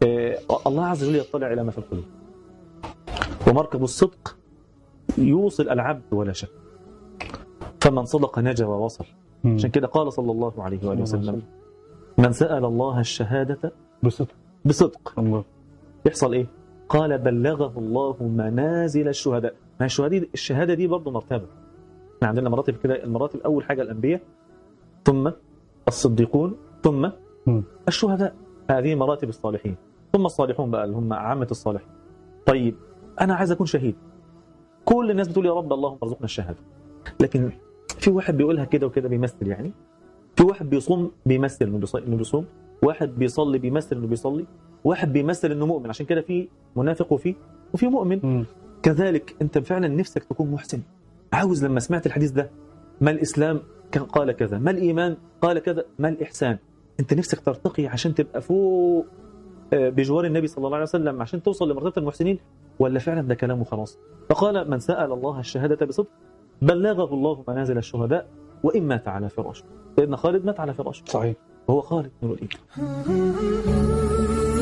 آه، الله عز وجل يطلع إلى ما في القلوب ومركب الصدق يوصل العبد ولا شك فمن صدق نجا ووصل مم. عشان كده قال صلى الله عليه وآله وسلم من سأل الله الشهادة بصدق بصدق الله يحصل ايه؟ قال بلغه الله منازل الشهداء ما الشهادة دي الشهادة دي برضه مرتبة احنا عندنا مراتب كده المراتب أول حاجة الأنبياء ثم الصديقون ثم مم. الشهداء هذه مراتب الصالحين ثم الصالحون بقى اللي هم عامة الصالحين طيب أنا عايز أكون شهيد كل الناس بتقول يا رب اللهم ارزقنا الشهادة لكن في واحد بيقولها كده وكده بيمثل يعني في واحد بيصوم بيمثل انه بيص- إنه بيصوم واحد بيصلي بيمثل انه بيصلي واحد بيمثل انه مؤمن عشان كده في منافق وفي وفي مؤمن مم. كذلك انت فعلا نفسك تكون محسن عاوز لما سمعت الحديث ده ما الاسلام كان قال كذا ما الايمان قال كذا ما الاحسان انت نفسك ترتقي عشان تبقى فوق آه، بجوار النبي صلى الله عليه وسلم عشان توصل لمرتبه المحسنين ولا فعلا ده كلام وخلاص فقال من سال الله الشهاده بصدق بلغه الله منازل الشهداء وان مات على فراشه سيدنا خالد مات على فراشه صحيح وهو خالد بن الوليد